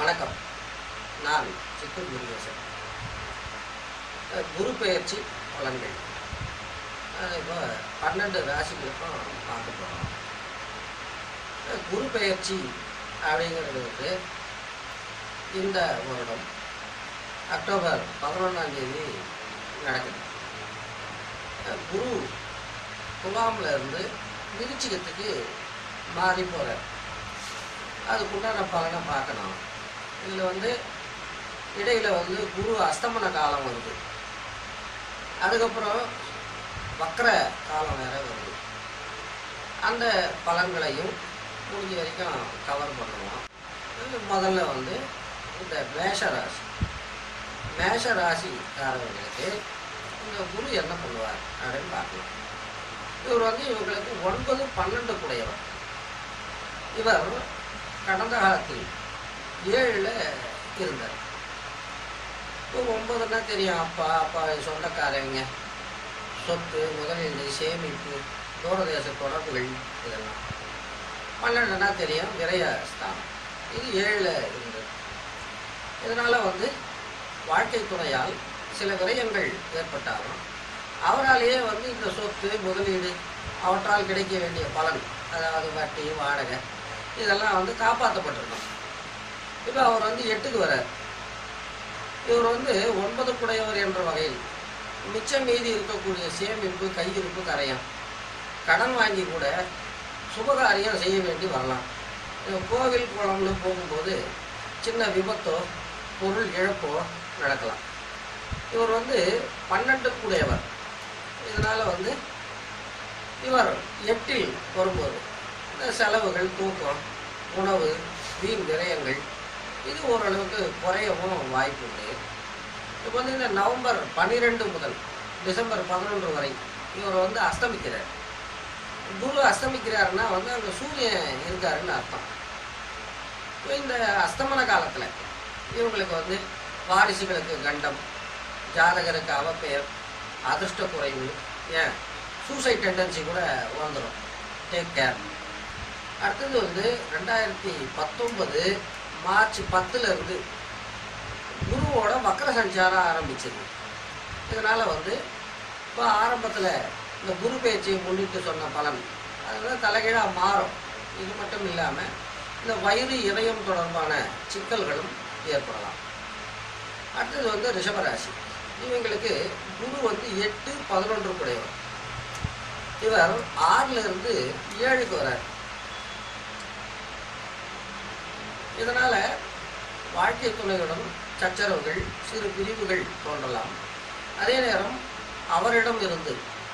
வணக்கம் நான் சித்தூர் முருகேசன் அஹ் குரு பெயர்ச்சி பலன்கள் அஹ் இப்போ பன்னெண்டு ராசிகளுக்கும் பார்க்க போகிறோம் குரு பெயர்ச்சி அப்படிங்கிறது வந்து இந்த வருடம் அக்டோபர் பதினொன்றாம் தேதி நடக்குது அஹ் குரு துலாம்ல இருந்து விருச்சிகத்துக்கு மாறி போகிறார் அதுக்குண்டான பலனை பார்க்கணும் இதில் வந்து இடையில வந்து குரு அஸ்தமன காலம் வருது அதுக்கப்புறம் வக்ர காலம் வேற வருது அந்த பலன்களையும் முடிஞ்ச வரைக்கும் கவர் பண்ணுவோம் இது முதல்ல வந்து இந்த மேஷ ராசி மேஷ ராசிக்காரர்களுக்கு இந்த குரு என்ன பண்ணுவார் அப்படின்னு பார்க்கலாம் இவர் வந்து இவங்களுக்கு ஒன்பது பன்னெண்டு கூடையவர் இவர் கடந்த காலத்தில் ஏழில் இருந்தார் இப்போ ஒன்பதுன்னா தெரியும் அப்பா அப்பா சொந்தக்காரங்க சொத்து முதலீடு சேமிப்பு தூரதேச தொடர்புகள் இதெல்லாம் பன்னெண்டுனா தெரியும் விரய ஸ்தானம் இது ஏழில் இருந்தது இதனால் வந்து வாழ்க்கை துணையால் சில விரயங்கள் ஏற்பட்டாலும் அவராலேயே வந்து இந்த சொத்து முதலீடு அவற்றால் கிடைக்க வேண்டிய பலன் அதாவது வட்டி வாடகை இதெல்லாம் வந்து காப்பாற்றப்பட்டிருக்கும் இப்போ அவர் வந்து எட்டுக்கு வரார் இவர் வந்து ஒன்பது குடையவர் என்ற வகையில் மிச்சம் மீதி இருக்கக்கூடிய சேமிப்பு கையிருப்பு கரையும் கடன் வாங்கி கூட சுபகாரியம் செய்ய வேண்டி வரலாம் இந்த கோவில் குளம்னு போகும்போது சின்ன விபத்தோ பொருள் இழப்போ நடக்கலாம் இவர் வந்து பன்னெண்டு கூடையவர் இதனால் வந்து இவர் எட்டில் வரும்போது இந்த செலவுகள் தூக்கம் உணவு வீண் விரயங்கள் இது ஓரளவுக்கு குறையவும் வாய்ப்பு உண்டு இப்போ வந்து இந்த நவம்பர் பன்னிரெண்டு முதல் டிசம்பர் பதினொன்று வரை இவர் வந்து அஸ்தமிக்கிறார் குரு அஸ்தமிக்கிறாருன்னா வந்து அங்கே சூரியன் இருக்காருன்னு அர்த்தம் இப்போ இந்த அஸ்தமன காலத்தில் இவங்களுக்கு வந்து வாரிசுகளுக்கு கண்டம் ஜாதகருக்கு அவப்பெயர் அதிர்ஷ்ட குறைவு ஏன் சூசைட் டெண்டன்சி கூட வந்துடும் டேக் கேர் அடுத்தது வந்து ரெண்டாயிரத்தி பத்தொன்பது மார்ச் பத்துல இருந்து குருவோட வக்கர சஞ்சாரம் ஆரம்பிச்சது இதனால வந்து இப்போ ஆரம்பத்தில் இந்த குரு பேச்சை முன்னிட்டு சொன்ன பலன் அதெல்லாம் தலைகீழாக மாறும் இது மட்டும் இல்லாமல் இந்த வயிறு இதயம் தொடர்பான சிக்கல்களும் ஏற்படலாம் அடுத்தது வந்து ரிஷபராசி இவங்களுக்கு குரு வந்து எட்டு பதினொன்று குடையவர் இவர் ஆறுல இருந்து ஏழுக்கு வரார் இதனால வாழ்க்கை துணையுடன் சச்சரவுகள் சிறு பிரிவுகள் தோன்றலாம் அதே நேரம் அவரிடம் இருந்து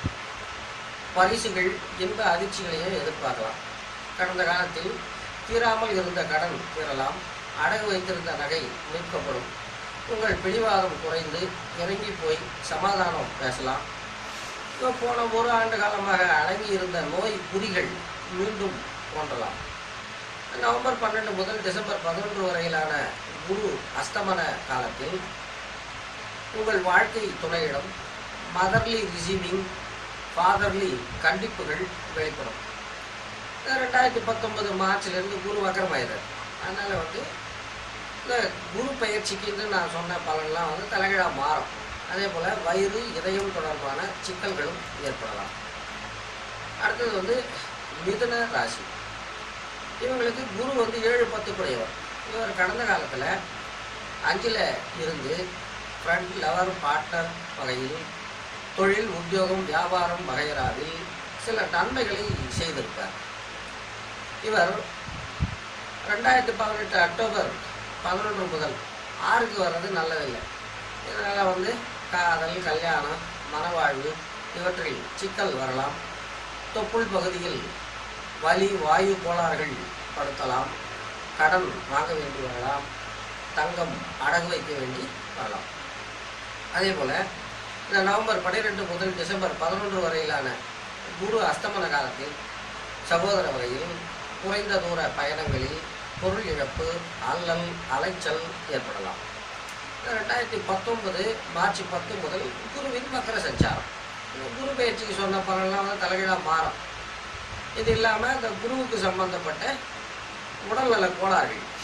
பரிசுகள் இன்ப அதிர்ச்சிகளையும் எதிர்பார்க்கலாம் கடந்த காலத்தில் தீராமல் இருந்த கடன் பெறலாம் அடகு வைத்திருந்த நகை மீட்கப்படும் உங்கள் பிடிவாதம் குறைந்து இறங்கி போய் சமாதானம் பேசலாம் இப்போ போன ஒரு ஆண்டு காலமாக அடங்கி இருந்த நோய் குறிகள் மீண்டும் தோன்றலாம் நவம்பர் பன்னெண்டு முதல் டிசம்பர் பதினொன்று வரையிலான குரு அஸ்தமன காலத்தில் உங்கள் வாழ்க்கை துணையிடம் மதர்லி ரிசீவிங் ஃபாதர்லி கண்டிப்புகள் வெளிப்படும் ரெண்டாயிரத்தி பத்தொன்பது மார்ச்லேருந்து குரு வக்கரமாயிடுறார் அதனால் வந்து இந்த குரு பயிற்சிக்கு நான் சொன்ன பலன்லாம் வந்து தலைகீழாக மாறும் அதே போல் வயிறு இதயம் தொடர்பான சிக்கல்களும் ஏற்படலாம் அடுத்தது வந்து மிதுன ராசி இவங்களுக்கு குரு வந்து ஏழு பத்து குடையவர் இவர் கடந்த காலத்தில் அஞ்சில் இருந்து ஃப்ரண்ட் லவர் பார்ட்னர் வகையில் தொழில் உத்தியோகம் வியாபாரம் வகையறாவில் சில நன்மைகளை செய்திருப்பார் இவர் ரெண்டாயிரத்தி பதினெட்டு அக்டோபர் பதினொன்று முதல் ஆறுக்கு வர்றது நல்லதில்லை இதனால் வந்து காதல் கல்யாணம் மனவாழ்வு இவற்றில் சிக்கல் வரலாம் தொப்புள் பகுதியில் வலி வாயு கோளாறுகள் படுத்தலாம் கடன் வாங்க வேண்டி வரலாம் தங்கம் அடகு வைக்க வேண்டி வரலாம் அதே போல் இந்த நவம்பர் பன்னிரெண்டு முதல் டிசம்பர் பதினொன்று வரையிலான குரு அஸ்தமன காலத்தில் சகோதர வகையில் குறைந்த தூர பயணங்களில் பொருள் இழப்பு அல்லல் அலைச்சல் ஏற்படலாம் ரெண்டாயிரத்தி பத்தொன்பது மார்ச் பத்து முதல் குருவின் மக்கர சஞ்சாரம் இந்த குரு பயிற்சிக்கு சொன்ன பலன்லாம் வந்து தலைகீழாக மாறும் இது இல்லாமல் இந்த குருவுக்கு சம்பந்தப்பட்ட உடல்நல கோளாறுகள்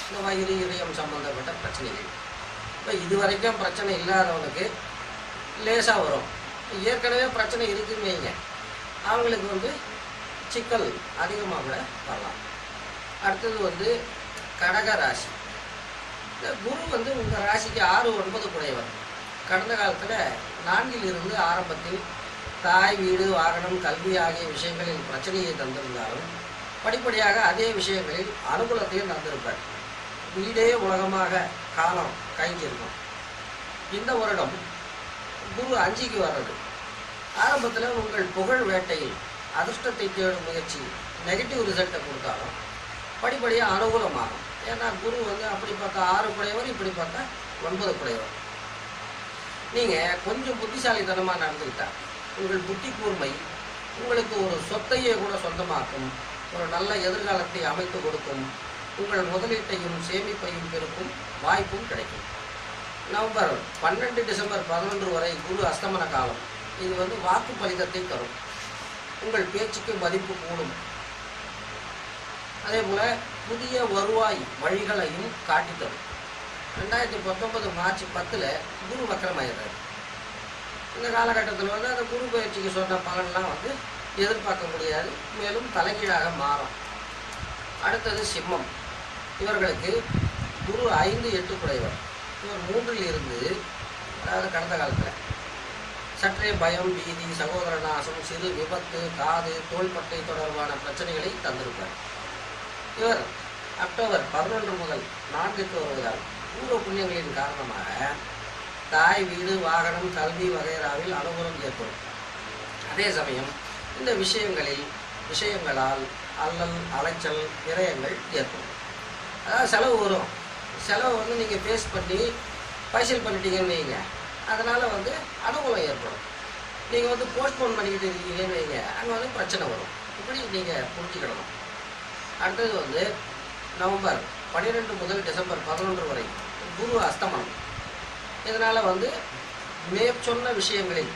இந்த வயிறு இதயம் சம்பந்தப்பட்ட பிரச்சனைகள் இப்போ இது வரைக்கும் பிரச்சனை இல்லாதவனுக்கு லேசாக வரும் ஏற்கனவே பிரச்சனை இருக்குன்னு வைங்க அவங்களுக்கு வந்து சிக்கல் அதிகமாக கூட வரலாம் அடுத்தது வந்து கடக ராசி இந்த குரு வந்து உங்கள் ராசிக்கு ஆறு ஒன்பது குடையவர் கடந்த காலத்தில் நான்கில் இருந்து ஆரம்பத்தில் தாய் வீடு வாகனம் கல்வி ஆகிய விஷயங்களில் பிரச்சனையை தந்திருந்தாலும் படிப்படியாக அதே விஷயங்களில் அனுகூலத்தையும் தந்திருப்பார் வீடே உலகமாக காலம் கழிஞ்சிருக்கும் இந்த வருடம் குரு அஞ்சுக்கு வர்றது ஆரம்பத்தில் உங்கள் புகழ் வேட்டையில் அதிர்ஷ்டத்தை தேடும் முயற்சி நெகட்டிவ் ரிசல்ட்டை கொடுத்தாலும் படிப்படியாக அனுகூலமாகும் ஏன்னா குரு வந்து அப்படி பார்த்தா ஆறு குடையவர் இப்படி பார்த்தா ஒன்பது குடையவர் நீங்கள் கொஞ்சம் புத்திசாலித்தனமாக நடந்துக்கிட்டா உங்கள் புத்தி கூர்மை உங்களுக்கு ஒரு சொத்தையே கூட சொந்தமாக்கும் ஒரு நல்ல எதிர்காலத்தை அமைத்து கொடுக்கும் உங்கள் முதலீட்டையும் சேமிப்பையும் பெருக்கும் வாய்ப்பும் கிடைக்கும் நவம்பர் பன்னெண்டு டிசம்பர் பதினொன்று வரை குரு அஸ்தமன காலம் இது வந்து வாக்கு பலிதத்தை தரும் உங்கள் பேச்சுக்கு மதிப்பு கூடும் அதே போல புதிய வருவாய் வழிகளையும் காட்டித் தரும் ரெண்டாயிரத்தி பத்தொன்பது மார்ச் பத்தில் குரு வக்கரமாயிடுறாரு இந்த காலகட்டத்தில் வந்து அந்த குரு பயிற்சிக்கு சொன்ன பலன்லாம் வந்து எதிர்பார்க்க முடியாது மேலும் தலைகீழாக மாறும் அடுத்தது சிம்மம் இவர்களுக்கு குரு ஐந்து எட்டு குடைவர் இவர் மூன்றில் இருந்து அதாவது கடந்த காலத்தில் சற்றே பயம் பீதி சகோதர நாசம் சிறு விபத்து காது தோள்பட்டை தொடர்பான பிரச்சனைகளை தந்திருப்பார் இவர் அக்டோபர் பதினொன்று முதல் நான்குக்கு வருவதால் பூர்வ புண்ணியங்களின் காரணமாக தாய் வீடு வாகனம் கல்வி வகைராவில் அனுகூலம் ஏற்படும் அதே சமயம் இந்த விஷயங்களில் விஷயங்களால் அல்லல் அலைச்சல் விரயங்கள் ஏற்படும் அதாவது செலவு வரும் செலவு வந்து நீங்கள் ஃபேஸ் பண்ணி பைசல் பண்ணிட்டீங்கன்னு வைங்க அதனால் வந்து அனுகூலம் ஏற்படும் நீங்கள் வந்து போஸ்ட்போன் பண்ணிக்கிட்டு இருக்கீங்கன்னு வைங்க அங்கே வந்து பிரச்சனை வரும் இப்படி நீங்கள் புரிஞ்சுக்கிடணும் அடுத்தது வந்து நவம்பர் பன்னிரெண்டு முதல் டிசம்பர் பதினொன்று வரை குரு அஸ்தமனம் இதனால் வந்து மேற்சொன்ன விஷயங்களில்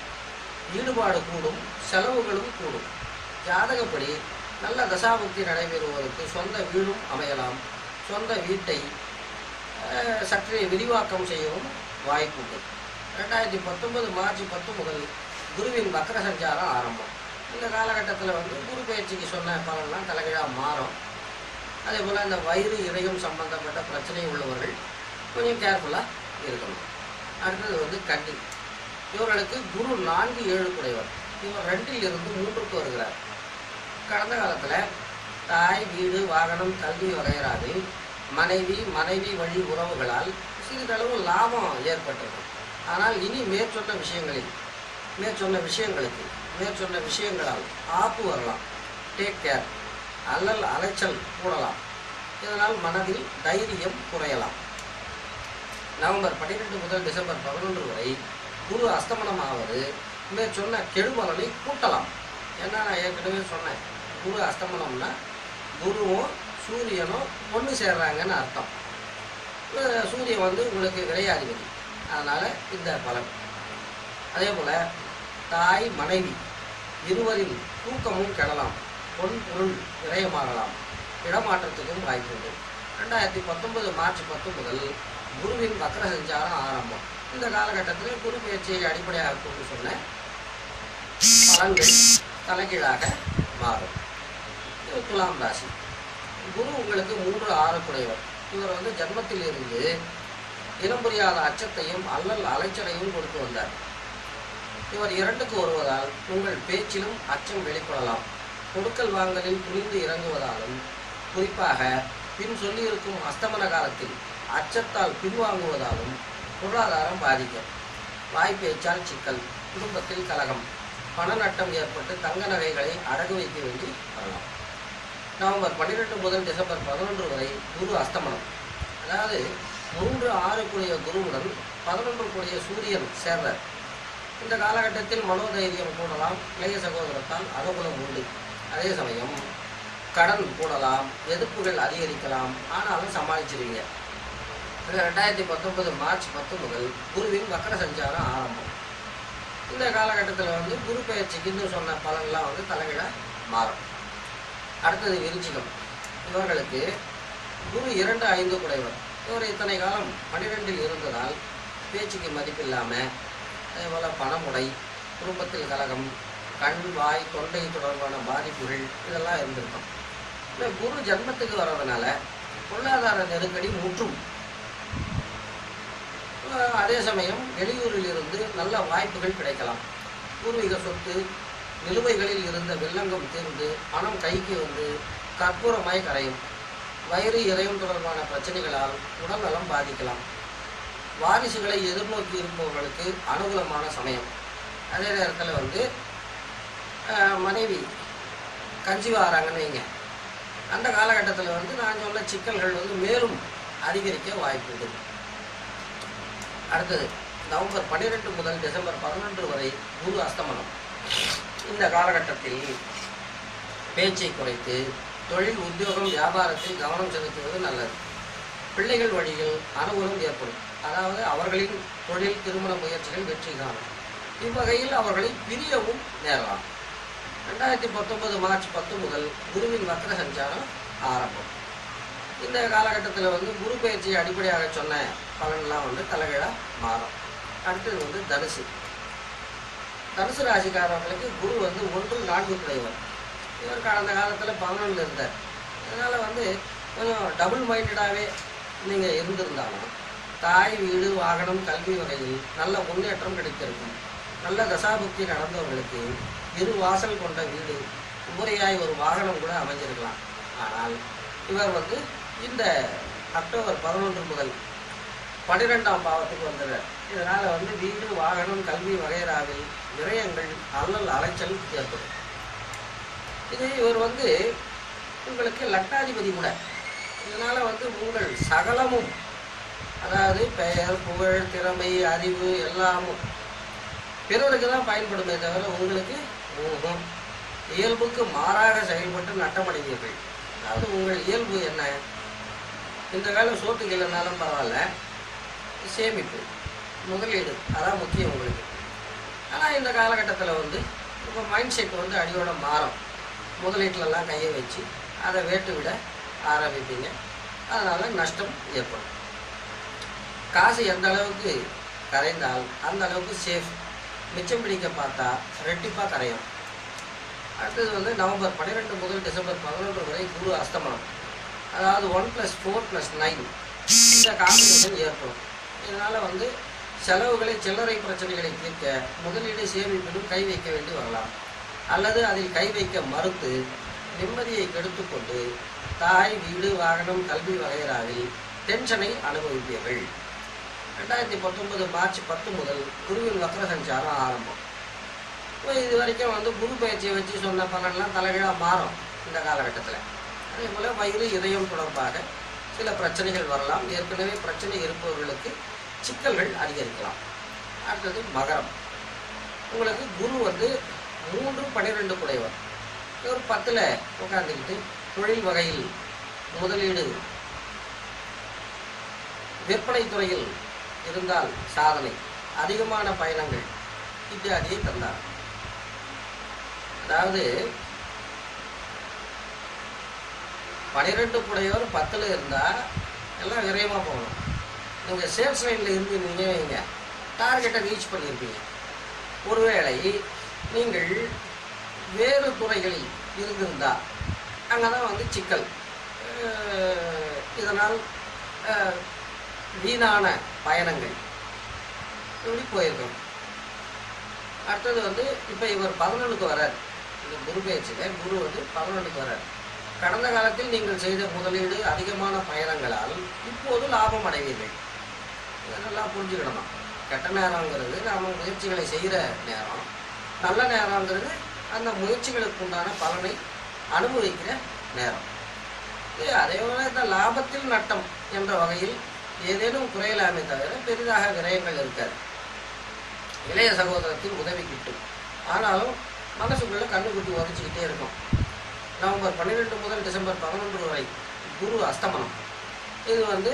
ஈடுபாடு கூடும் செலவுகளும் கூடும் ஜாதகப்படி நல்ல தசாபுக்தி நடைபெறுவதற்கு சொந்த வீடும் அமையலாம் சொந்த வீட்டை அஹ், சற்றே விரிவாக்கம் செய்யவும் வாய்ப்புண்டு ரெண்டாயிரத்தி பத்தொன்பது மார்ச் பத்து முதல் குருவின் வக்கர சஞ்சாரம் ஆரம்பம் இந்த காலகட்டத்தில் வந்து குரு பயிற்சிக்கு சொன்ன பலன்லாம் தலைகீழாக மாறும் அதே போல் இந்த வயிறு இதயம் சம்பந்தப்பட்ட பிரச்சனை உள்ளவர்கள் கொஞ்சம் கேர்ஃபுல்லாக இருக்கணும் அடுத்தது வந்து கன்னி இவர்களுக்கு குரு நான்கு ஏழு குடைவர் இவர் ரெண்டில் இருந்து மூன்றுக்கு வருகிறார் கடந்த காலத்தில் தாய் வீடு வாகனம் கல்வி வகைராவில் மனைவி மனைவி வழி உறவுகளால் சிறிதளவு லாபம் ஏற்பட்டிருக்கும் ஆனால் இனி மேற்சொன்ன விஷயங்களில் மேற்சொன்ன விஷயங்களுக்கு மேற்சொன்ன விஷயங்களால் ஆப்பு வரலாம் டேக் கேர் அல்லல் அலைச்சல் கூடலாம் இதனால் மனதில் தைரியம் குறையலாம் நவம்பர் பன்னிரெண்டு முதல் டிசம்பர் பதினொன்று வரை குரு அஸ்தமனம் ஆவது மேற்சொன்ன கெடுபலனை கூட்டலாம் ஏன்னா நான் ஏற்கனவே சொன்னேன் குரு அஸ்தமனம்னா குருவும் சூரியனும் ஒன்று சேர்றாங்கன்னு அர்த்தம் இப்ப சூரியன் வந்து உங்களுக்கு விரையாதிபதி அதனால் இந்த பலன் அதே போல் தாய் மனைவி இருவரின் தூக்கமும் கெடலாம் பொன் பொருள் விரயமாகலாம் இடமாற்றத்துக்கும் வாய்ப்புண்டு ரெண்டாயிரத்தி பத்தொன்பது மார்ச் பத்து முதல் குருவின் வக்கர சஞ்சாரம் ஆரம்பம் இந்த காலகட்டத்தில் குரு பயிற்சியை அடிப்படையாக கொண்டு சொன்ன பலன்கள் தலைகீழாக மாறும் இது துலாம் ராசி குரு உங்களுக்கு மூன்று ஆறு குடையவர் இவர் வந்து ஜன்மத்தில் இருந்து இனம் புரியாத அச்சத்தையும் அல்லல் அலைச்சலையும் கொடுத்து வந்தார் இவர் இரண்டுக்கு வருவதால் உங்கள் பேச்சிலும் அச்சம் வெளிப்படலாம் கொடுக்கல் வாங்கலில் துணிந்து இறங்குவதாலும் குறிப்பாக பின் சொல்லியிருக்கும் அஸ்தமன காலத்தில் அச்சத்தால் பின்வாங்குவதாலும் பொருளாதாரம் பாதிக்கும் வாய் பேச்சால் சிக்கல் குடும்பத்தில் கலகம் பண நட்டம் ஏற்பட்டு தங்க நகைகளை அடகு வைக்க வேண்டி வரலாம் நவம்பர் பன்னிரெண்டு முதல் டிசம்பர் பதினொன்று வரை குரு அஸ்தமனம் அதாவது மூன்று ஆறு கூடிய குருவுடன் பதினொன்று கூடிய சூரியன் சேர்றார் இந்த காலகட்டத்தில் மனோதைரியம் கூடலாம் இளைய சகோதரத்தால் அனுகூலம் உண்டு அதே சமயம் கடன் கூடலாம் எதிர்ப்புகள் அதிகரிக்கலாம் ஆனாலும் சமாளிச்சிருவீங்க இது ரெண்டாயிரத்தி பத்தொன்பது மார்ச் பத்து முதல் குருவின் வக்கர சஞ்சாரம் ஆரம்பம் இந்த காலகட்டத்தில் வந்து குரு பயிற்சிக்குன்னு சொன்ன பலன்லாம் வந்து தலைகீழ மாறும் அடுத்தது விருச்சிகம் இவர்களுக்கு குரு இரண்டு ஐந்து குடைவர் இவர் இத்தனை காலம் பன்னிரெண்டில் இருந்ததால் பேச்சுக்கு மதிப்பில்லாமல் அதேபோல் பணமுடை குடும்பத்தில் கலகம் கண் வாய் தொண்டை தொடர்பான பாதிப்புகள் இதெல்லாம் இருந்திருக்கும் இந்த குரு ஜன்மத்துக்கு வர்றதுனால பொருளாதார நெருக்கடி முற்றும் அஹ் அதே சமயம் வெளியூரில் இருந்து நல்ல வாய்ப்புகள் கிடைக்கலாம் பூர்வீக சொத்து நிலுவைகளில் இருந்த வெள்ளங்கம் தீர்ந்து பணம் கைக்கு வந்து கற்பூரமாய் கரையும் வயிறு இதயம் தொடர்பான பிரச்சனைகளால் உடல்நலம் பாதிக்கலாம் வாரிசுகளை எதிர்நோக்கி இருப்பவர்களுக்கு அனுகூலமான சமயம் அதே நேரத்தில் வந்து அஹ், மனைவி கஞ்சி வாராங்கன்னு வைங்க அந்த காலகட்டத்தில் வந்து நான் சொன்ன சிக்கல்கள் வந்து மேலும் அதிகரிக்க வாய்ப்பு இருக்குது அடுத்தது நவம்பர் பன்னிரெண்டு முதல் டிசம்பர் பதினொன்று வரை குரு அஸ்தமனம் இந்த காலகட்டத்தில் பேச்சை குறைத்து தொழில் உத்தியோகம் வியாபாரத்தில் கவனம் செலுத்துவது நல்லது பிள்ளைகள் வழியில் அனுகூலம் ஏற்படும் அதாவது அவர்களின் தொழில் திருமண முயற்சிகள் வெற்றி காணும் இவ்வகையில் அவர்களை பிரியவும் நேரலாம் ரெண்டாயிரத்தி பத்தொன்பது மார்ச் பத்து முதல் குருவின் வக்ர சஞ்சாரம் ஆரம்பம் இந்த காலகட்டத்தில் வந்து குரு பயிற்சியை அடிப்படையாக சொன்ன பலன்லாம் வந்து தலைகீழாக மாறும் அடுத்தது வந்து தனுசு தனுசு ராசிக்காரர்களுக்கு குரு வந்து ஒன்று நான்கு குறைவர் இவர் கடந்த காலத்தில் பதினொன்றில் இருந்தார் அதனால் வந்து கொஞ்சம் டபுள் மைண்டடாகவே நீங்கள் இருந்திருந்தாலும் தாய் வீடு வாகனம் கல்வி வகையில் நல்ல முன்னேற்றம் கிடைத்திருக்கும் நல்ல தசாபுக்தி நடந்தவர்களுக்கு இரு வாசல் கொண்ட வீடு உபரியாய் ஒரு வாகனம் கூட அமைஞ்சிருக்கலாம் ஆனால் இவர் வந்து இந்த அக்டோபர் பதினொன்று முதல் பன்னிரெண்டாம் பாவத்துக்கு வந்துடுறார் இதனால் வந்து வீடு வாகனம் கல்வி வகைராவில் விரயங்கள் அல்லல் அலைச்சல் ஏற்படும் இது இவர் வந்து உங்களுக்கு லக்னாதிபதி கூட இதனால் வந்து உங்கள் சகலமும் அதாவது பெயர் புகழ் திறமை அறிவு எல்லாமும் பிறருக்கு தான் பயன்படுமே தவிர உங்களுக்கு ஊகம் இயல்புக்கு மாறாக செயல்பட்டு நட்டமடைவீர்கள் அதாவது உங்கள் இயல்பு என்ன இந்த காலம் சோத்துக்கு இல்லைனாலும் பரவாயில்ல சேமிப்பு முதலீடு அதான் முக்கியம் உங்களுக்கு ஆனால் இந்த காலகட்டத்தில் வந்து இப்போ மைண்ட் செட் வந்து அடியோட மாறும் முதலீட்டிலலாம் கையை வச்சு அதை வேட்டு விட ஆரம்பிப்பீங்க அதனால் நஷ்டம் ஏற்படும் காசு எந்த அளவுக்கு கரைந்தால் அந்த அளவுக்கு சேஃப் மிச்சம் பிடிக்க பார்த்தா ரெட்டிப்பாக கரையும் அடுத்தது வந்து நவம்பர் பன்னிரெண்டு முதல் டிசம்பர் பதினொன்று வரை குரு அஸ்தமனம் அதாவது one plus four plus nine இந்த காம்பினேஷன் ஏற்படும் இதனால் வந்து செலவுகளை சில்லறை பிரச்சனைகளை தீர்க்க முதலீடு சேமிப்பிலும் கை வைக்க வேண்டி வரலாம் அல்லது அதில் கை வைக்க மறுத்து நிம்மதியை கெடுத்துக்கொண்டு தாய் வீடு வாகனம் கல்வி வகைராவில் டென்ஷனை அனுபவிப்பீர்கள் ரெண்டாயிரத்தி பத்தொன்பது மார்ச் பத்து முதல் குருவின் வக்ர சஞ்சாரம் ஆரம்பம் இப்போ இது வரைக்கும் வந்து குரு பயிற்சியை வச்சு சொன்ன பலன்லாம் தலைகீழாக மாறும் இந்த காலகட்டத்தில் அதே போல் வயிறு இதயம் தொடர்பாக சில பிரச்சனைகள் வரலாம் ஏற்கனவே பிரச்சனை இருப்பவர்களுக்கு சிக்கல்கள் அதிகரிக்கலாம் அடுத்தது மகரம் உங்களுக்கு குரு வந்து மூன்று பன்னிரெண்டு குடைவர் ஒரு பத்தில் உட்காந்துக்கிட்டு தொழில் வகையில் முதலீடு விற்பனை துறையில் இருந்தால் சாதனை அதிகமான பயணங்கள் இத்தியாதியை தந்தார் அதாவது பனிரெண்டு புடையவர் பத்தில் இருந்தால் எல்லாம் விரயமாக போகணும் நீங்கள் சேல்ஸ் லைனில் இருந்தீங்க வைங்க டார்கெட்டை ரீச் பண்ணியிருப்பீங்க ஒருவேளை நீங்கள் வேறு துறைகளில் இருந்திருந்தால் அங்கே தான் வந்து சிக்கல் அஹ் இதனால் அஹ், வீணான பயணங்கள் இப்படி போயிருக்கோம் அடுத்தது வந்து இப்போ இவர் பதினொன்றுக்கு வரார் இந்த குரு பேச்சில் குரு வந்து பதினொன்றுக்கு வரார் கடந்த காலத்தில் நீங்கள் செய்த முதலீடு அதிகமான பயணங்களால் இப்போது லாபம் அடைவீர்கள் இதெல்லாம் புரிஞ்சுக்கிடணும் கெட்ட நேரங்கிறது நாம் முயற்சிகளை செய்கிற நேரம் நல்ல நேரங்கிறது அந்த முயற்சிகளுக்கு உண்டான பலனை அனுபவிக்கிற நேரம் இது அதே போல இந்த லாபத்தில் நட்டம் என்ற வகையில் ஏதேனும் குறையலாமே தவிர பெரிதாக விரயங்கள் இருக்காது இளைய சகோதரத்தின் உதவி கிட்டும் ஆனாலும் மனசுக்குள்ள கண்ணுக்குட்டி உதச்சிக்கிட்டே இருக்கும் நவம்பர் பன்னிரெண்டு முதல் டிசம்பர் பதினொன்று வரை குரு அஸ்தமனம் இது வந்து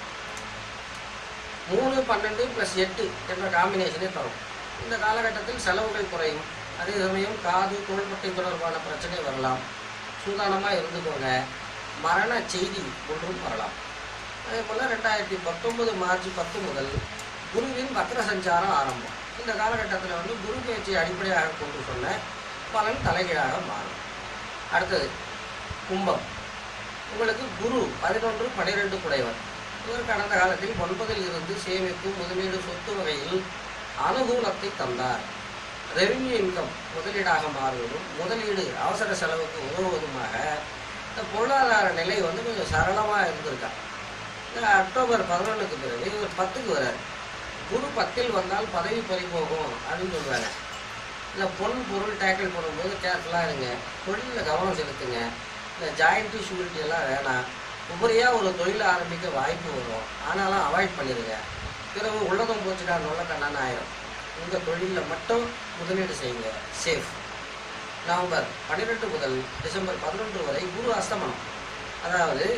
மூணு பன்னெண்டு ப்ளஸ் எட்டு என்ற காம்பினேஷனே தரும் இந்த காலகட்டத்தில் செலவுகள் குறையும் அதே சமயம் காது தோள்பட்டை தொடர்பான பிரச்சனை வரலாம் சூதானமாக இருந்துக்கோங்க மரண செய்தி ஒன்றும் வரலாம் அதே போல் ரெண்டாயிரத்தி பத்தொன்பது மார்ச் பத்து முதல் குருவின் வக்ர சஞ்சாரம் ஆரம்பம் இந்த காலகட்டத்தில் வந்து குரு பேச்சை அடிப்படையாக கொண்டு சொன்ன பலன் தலைகீழாக மாறும் அடுத்தது கும்பம் உங்களுக்கு குரு பதினொன்று பனிரெண்டு குடைவர் இவர் கடந்த காலத்தில் ஒன்பதில் இருந்து சேமிப்பு முதலீடு சொத்து வகையில் அனுகூலத்தை தந்தார் ரெவென்யூ இன்கம் முதலீடாக மாறுவதும் முதலீடு அவசர செலவுக்கு உதவுவதுமாக இந்த பொருளாதார நிலை வந்து கொஞ்சம் சரளமாக இருந்திருக்கா இந்த அக்டோபர் பதினொன்றுக்கு பிறகு இவர் பத்துக்கு வரார் குரு பத்தில் வந்தால் பதவி பறி போகும் அப்படின்னு சொல்லுவாங்க இந்த பொன் பொருள் டேக்கிள் பண்ணும்போது கேர்ஃபுல்லாக இருங்க தொழிலில் கவனம் செலுத்துங்க இந்த ஜாயிண்ட்டு ஷூரிட்டி எல்லாம் வேணாம் உபரியாக ஒரு தொழிலை ஆரம்பிக்க வாய்ப்பு வரும் ஆனாலும் அவாய்ட் பண்ணிடுங்க பிறகு உள்ளதும் போச்சுடா நல்ல கண்ணான ஆயிரும் உங்கள் தொழிலில் மட்டும் முதலீடு செய்யுங்க சேஃப் நவம்பர் பன்னிரெண்டு முதல் டிசம்பர் பதினொன்று வரை குரு அஸ்தமனம் அதாவது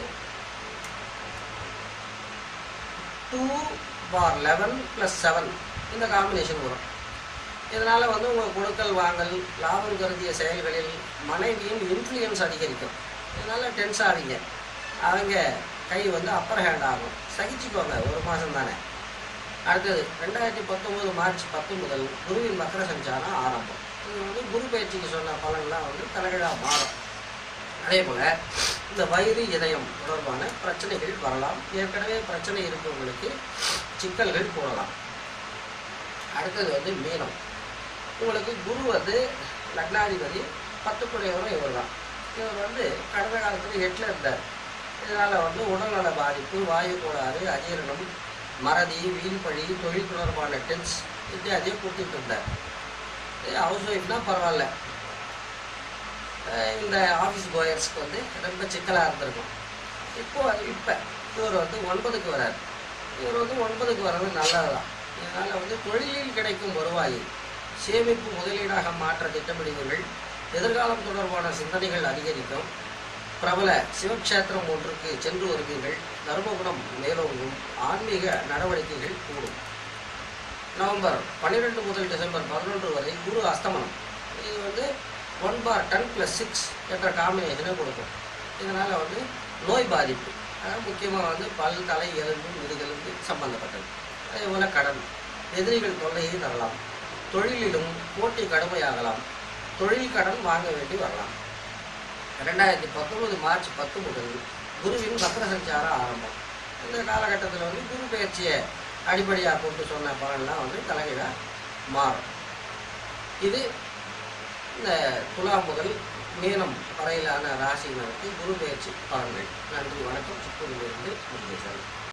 two four eleven plus seven இந்த காம்பினேஷன் வரும் இதனால் வந்து உங்கள் கொடுக்கல் வாங்கல் லாபம் கருதிய செயல்களில் மனைவியின் இன்ஃப்ளூயன்ஸ் அதிகரிக்கும் இதனால் டென்ஸ் ஆவீங்க அவங்க கை வந்து அப்பர் ஹேண்ட் ஆகும் சகிச்சுக்கோங்க ஒரு மாதம் தானே அடுத்தது ரெண்டாயிரத்தி பத்தொம்போது மார்ச் பத்து முதல் குருவின் மக்கர சஞ்சாரம் ஆரம்பம் இது வந்து குரு பயிற்சிக்கு சொன்ன பலன்லாம் வந்து தலைகீழாக மாறும் அதே போல் இந்த வயிறு இதயம் தொடர்பான பிரச்சனைகள் வரலாம் ஏற்கனவே பிரச்சனை இருக்கவங்களுக்கு சிக்கல்கள் கூடலாம் அடுத்தது வந்து மீனம் உங்களுக்கு குரு வந்து லக்னாதிபதி பத்துக்குடையவரும் இவர் தான் இவர் வந்து கடந்த காலத்தில் எட்டில் இருந்தார் இதனால் வந்து உடல்நல பாதிப்பு வாயு கோளாறு அஜீரணம் மறதி வீழ்பழி தொழில் தொடர்பான டென்ஸ் இத்தியாதியை கொடுத்துட்டு இருந்தார் ஹவுஸ் ஒய்ஃப்னா பரவாயில்ல அஹ் இந்த ஆஃபீஸ் கோயர்ஸ்க்கு வந்து ரொம்ப சிக்கலாக இருந்திருக்கும் இப்போ இப்போ இவர் வந்து ஒன்பதுக்கு வரார் இவர் வந்து ஒன்பதுக்கு வர்றது நல்லது தான் இதனால் வந்து தொழிலில் கிடைக்கும் வருவாயை சேமிப்பு முதலீடாக மாற்ற திட்டமிடுவீர்கள் எதிர்காலம் தொடர்பான சிந்தனைகள் அதிகரிக்கும் பிரபல சிவக்ஷேத்திரம் ஒன்றுக்கு சென்று வருவீர்கள் தர்மகுணம் மேலோங்கும் ஆன்மீக நடவடிக்கைகள் கூடும் நவம்பர் பன்னிரெண்டு முதல் டிசம்பர் பதினொன்று வரை குரு அஸ்தமனம் இது வந்து one four ten plus six என்ற காம்பினேஷனை கொடுக்கும் இதனால் வந்து நோய் பாதிப்பு அதாவது முக்கியமாக வந்து பல் தலை எலும்பு முதுகெலும்பு சம்பந்தப்பட்டது அதே போல் கடன் எதிரிகள் தொல்லையை தரலாம் தொழிலிலும் போட்டி கடுமையாகலாம் தொழில் கடன் வாங்க வேண்டி வரலாம் ரெண்டாயிரத்தி பத்தொன்பது மார்ச் பத்து முதல் குருவின் வக்ர சஞ்சாரம் ஆரம்பம் இந்த காலகட்டத்தில் வந்து குரு பயிற்சியை அடிப்படையாக கொண்டு சொன்ன பலன்லாம் வந்து தலைகீழாக மாறும் இது இந்த துலா முதல் மீனம் வரையிலான ராசியினருக்கு குரு பயிற்சி பலன்கள் நன்றி வணக்கம் சித்தூரிலிருந்து முருகேசன்